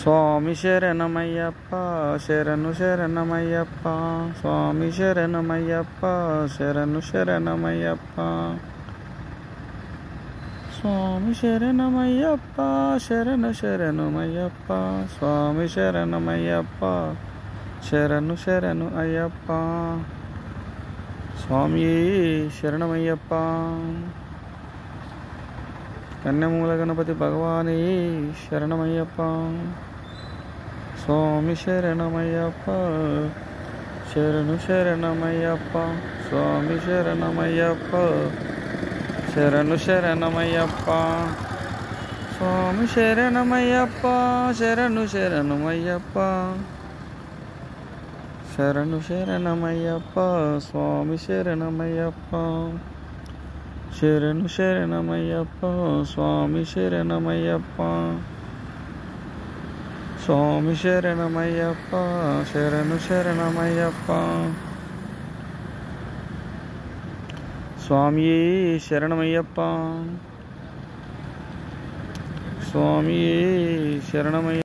స్వామి శరణమయ్యప్ప శరణు శరణమయ్యప్ప స్వామి శరణమయ్యప్ప శరణు శరణమయ్యప్ప స్వామి శరణమయ్యప్ప శరణు శరణమయ్యప్ప స్వామి శరణమయ్యప్ప శరణు శరణు అయ్యప్ప స్వామి శరణమయ్యప్ప కన్యమూల గణపతి భగవాని శరణమయ్యప్ప స్వామి శరణమయ్యప్ప శరణు శరణమయ్యప్ప స్వామి శరణమయ్యప్ప శరణు శరణమయ్యప్ప స్వామి శరణమయ్యప్ప శరణు శరణమయ్యప్ప శరణు శరణమయ్యప్ప స్వామి శరణమయ్యప్ప శరణు శరణమయ్యప్ప స్వామి శరణమయ్యప్ప స్వామి శరణమయ్యప్ప శరణు శరణమయ్యప్ప స్వామి శరణమయ్యప్ప స్వామి శరణమయ్య